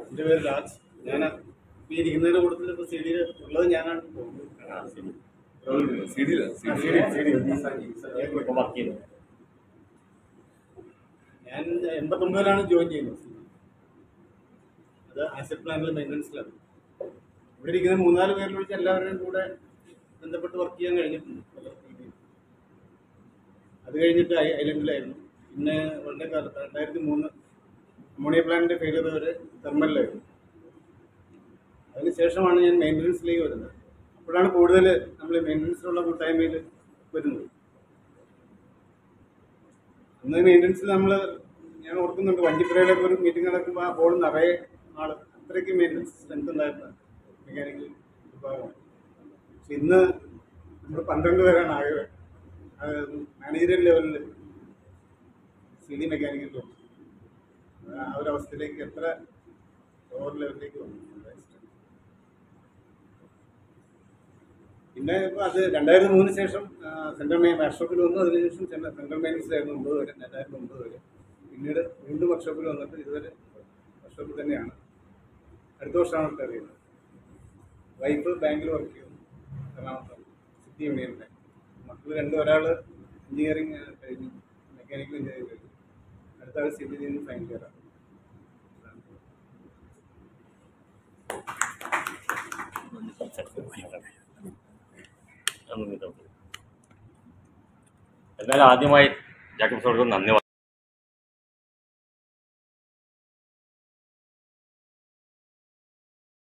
എൻ്റെ പേര് രാജ് ഞാൻ ഈ ഇരിക്കുന്നതിൻ്റെ കൂട്ടത്തിൽ ഇപ്പോൾ സി ഡിയിൽ ഉള്ളത് ഞാനാണ് തോന്നുന്നത് സി ഡിയിലാ ആ, CD, CD. ഇപ്പൊ വർക്ക് ചെയ്യുന്നത് ഞാൻ എൺപത്തൊമ്പതിലാണ് ജോയിൻ ചെയ്യുന്നത് അത് ആസറ്റ് പ്ലാനിൽ മെയിൻ്റനൻസിലാണ് ഇവിടെ ഇരിക്കുന്ന മൂന്നാല് പേരിൽ വിളിച്ച് എല്ലാവരുടെയും കൂടെ ബന്ധപ്പെട്ട് വർക്ക് ചെയ്യാൻ കഴിഞ്ഞിട്ടുണ്ട് പല രീതിയിൽ. അത് കഴിഞ്ഞിട്ട് ഐ- ഐലൻഡിലായിരുന്നു പിന്നെ വളരെ കാലത്ത് രണ്ടായിരത്തി മൂന്ന് അമോണിയ പ്ലാന്റിന്റെ ഫെയിലിയർ വരെ തെർമലിലായിരുന്നു അതിനുശേഷമാണ് ഞാൻ മെയിൻ്റനൻസിലേക്ക് വരുന്നത് അപ്പോഴാണ് കൂടുതൽ നമ്മൾ മെയിൻ്റനൻസിലുള്ള കൂട്ടായ്മയിൽ വരുന്നത് അന്ന് മെയിൻ്റനൻസിൽ നമ്മൾ ഞാൻ ഓർക്കുന്നുണ്ട് വഞ്ചിപ്പുരയിലൊക്കെ ഒരു മീറ്റിംഗ് നടക്കുമ്പോൾ ആ ബോർഡ് നിറയെ ആൾ അത്രയ്ക്ക് മെയിൻ്റനൻസ് സ്ട്രെങ്ത് ഉണ്ടായിരുന്ന മെക്കാനിക്കൽ വിഭാഗം പക്ഷെ ഇന്ന് നമ്മൾ പന്ത്രണ്ട് പേരാണ് ആകെ മാനേജറിയൽ ലെവലിൽ സി ഡി മെക്കാനിക്കൽ ആ ഒരു അവസ്ഥയിലേക്ക് എത്ര ലോവർ ലെവലിലേക്ക് വന്നു പിന്നെ ഇപ്പൊ അത് രണ്ടായിരത്തി മൂന്നിന് ശേഷം ആ, സെൻട്രൽ മെയിൻ വർക്ക്ഷോപ്പിൽ വന്നു അതിനുശേഷം സെൻട്രൽ സെൻട്രൽ മെയിൻസിലായിരുന്നു ഒമ്പത് വരെ രണ്ടായിരത്തി ഒമ്പത് വരെ പിന്നീട് വീണ്ടും വർക്ക്ഷോപ്പിൽ വന്നിട്ട് ഇതുവരെ വർക്ക്ഷോപ്പിൽ തന്നെയാണ് അടുത്ത വർഷമാണ് റിട്ടയർ ചെയ്യുന്നത് വൈഫ് ബാങ്കിൽ വർക്ക് ചെയ്യുന്നു എറണാകുളം സിറ്റി യൂണിയൻ ബാങ്ക് മക്കൾ രണ്ട് ഒരാൾ എഞ്ചിനീയറിംഗ് കഴിഞ്ഞു മെക്കാനിക്കൽ എഞ്ചിനീയറിംഗ് കഴിഞ്ഞു അടുത്ത ആൾ സി ബി നിന്ന് ഫൈനൽ ഇയറാണ് എന്തായാലും ആദ്യമായി ജാക്കബ് സോർക്ക് നന്ദി